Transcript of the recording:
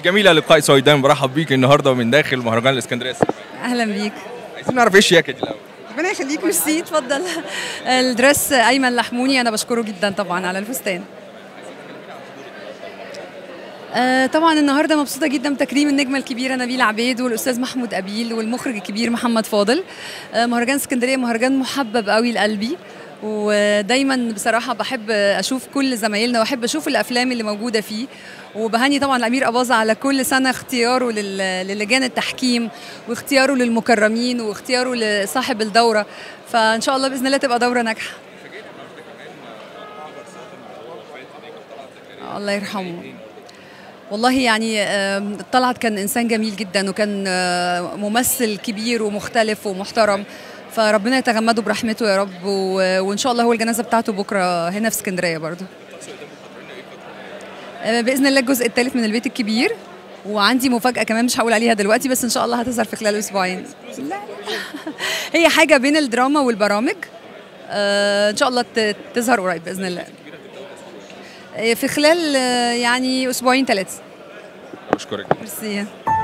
الجميله لقاء سويدان برحب بيك النهارده من داخل مهرجان الاسكندريه السينمائي اهلا بيك عايزين نعرف ايه الشياكه دي الاول ربنا يخليك ميرسي اتفضل الدرس ايمن لحموني انا بشكره جدا طبعا على الفستان آه، طبعا النهارده مبسوطه جدا بتكريم النجمه الكبيره نبيله عبيد والاستاذ محمود ابيل والمخرج الكبير محمد فاضل آه، مهرجان اسكندريه مهرجان محبب قوي لقلبي ودايما بصراحه بحب اشوف كل زمايلنا واحب اشوف الافلام اللي موجوده فيه وبهني طبعا الامير اباظه على كل سنه اختياره لل- للجان التحكيم واختياره للمكرمين واختياره لصاحب الدوره فان شاء الله باذن الله تبقى دوره ناجحه الله يرحمه والله يعني آم، طلعت كان انسان جميل جدا وكان آه، ممثل كبير ومختلف ومحترم فربنا يتغمده برحمته يا رب و- وان شاء الله هو الجنازه بتاعته بكره هنا في اسكندريه برضو آه، باذن الله الجزء الثالث من البيت الكبير وعندي مفاجاه كمان مش هقول عليها دلوقتي بس ان شاء الله هتظهر في خلال اسبوعين لا لا. هي حاجه بين الدراما والبرامج آه، ان شاء الله ت- تظهر قريب باذن الله آه، في خلال آه، يعني اسبوعين ثلاثه بشكرك ميرسي